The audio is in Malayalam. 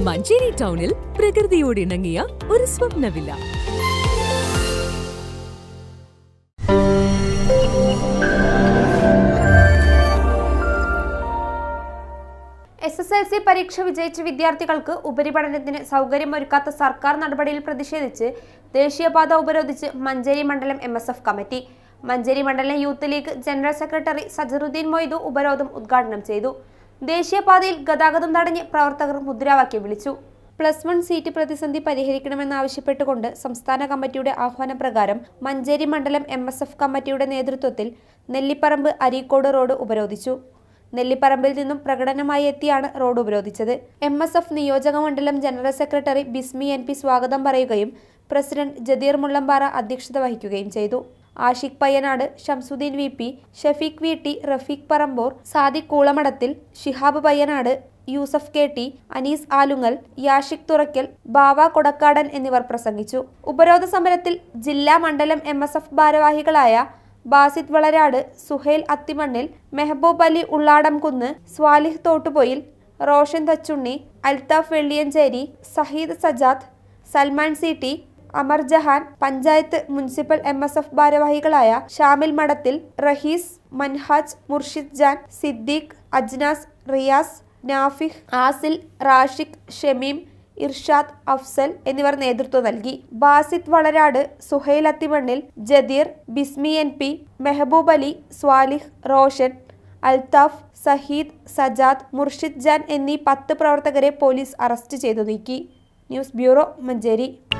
മഞ്ചേരി ടൗണിൽ പ്രകൃതിയോട് ഇണങ്ങിയ ഒരു സ്വപ്ന villa S S L C പരീക്ഷ വിജയിച്ച വിദ്യാർത്ഥികൾക്ക് ഉപരിപഠനത്തിന് സൗകര്യമൊരുക്കാത്ത സർക്കാർ നടപടിയിൽ പ്രതിഷേധിച്ച് ദേശീയപാത ഉപരോധിച്ച് മഞ്ചേരി മണ്ഡലം M S F committee Manjeri മണ്ഡലം Youth League general secretary Sajaruddeen Moidu ഉപരോധം ഉദ്ഘാടനം ചെയ്തു ദേശീയപാതയിൽ ഗതാഗതം തടഞ്ഞ് പ്രവർത്തകർ മുദ്രാവാക്യം വിളിച്ചു പ്ലസ് വൺ സീറ്റ് പ്രതിസന്ധി പരിഹരിക്കണമെന്നാവശ്യപ്പെട്ടുകൊണ്ട് സംസ്ഥാന കമ്മിറ്റിയുടെ ആഹ്വാനപ്രകാരം മഞ്ചേരി മണ്ഡലം എം എസ് എഫ് കമ്മിറ്റിയുടെ നേതൃത്വത്തിൽ നെല്ലിപ്പറമ്പ് അരീക്കോട് റോഡ് ഉപരോധിച്ചു നെല്ലിപ്പറമ്പിൽ നിന്നും പ്രകടനമായി എത്തിയാണ് റോഡ് ഉപരോധിച്ചത് എം എസ് എഫ് നിയോജക മണ്ഡലം general secretary Bismi N P സ്വാഗതം പറയുകയും പ്രസിഡന്റ് ജദീർ മുള്ളമ്പാറ അധ്യക്ഷത വഹിക്കുകയും ചെയ്തു Ashiq Payyanad Shamsuddin V P Shafeeq V T Rafeeq Parambor Sadiq Koolamadathil Shihab Payyanad Yusuf K T Anees Alungal Yashiq Thurakkal Bava Kodakkadan എന്നിവർ പ്രസംഗിച്ചു ഉപരോധ സമരത്തിൽ ജില്ലാ മണ്ഡലം എം എസ് എഫ് ഭാരവാഹികളായ Basith Valarad Suhail Athimannil Mehboob Ali Ulladamkunnu Swalih Thottupoyil Roshan Thachunni Althaf Velliyancheri Saheed Sajad Salman C T Amar Jahan panchayat municipal M S F ഭാരവാഹികളായ ഷാമിൽ മഠത്തിൽ റഹീസ് മൻഹാജ് മുർഷിദ് ജാൻ സിദ്ദീഖ് അജ്നാസ് റിയാസ് നാഫിഹ് ആസിൽ റാഷിഖ് ഷമീം ഇർഷാദ് അഫ്സൽ എന്നിവർ നേതൃത്വം നൽകി ബാസിത് വളരാട് സുഹൈൽ അത്തിമണ്ണിൽ ജദീർ ബിസ്മി എൻ പി മെഹബൂബ് അലി സ്വാലിഹ് റോഷൻ അൽതാഫ് സഹീദ് സജാദ് മുർഷിദ് ജാൻ എന്നീ പത്ത് പ്രവർത്തകരെ പോലീസ് അറസ്റ്റ് ചെയ്തു നീക്കി ന്യൂസ് ബ്യൂറോ മഞ്ചേരി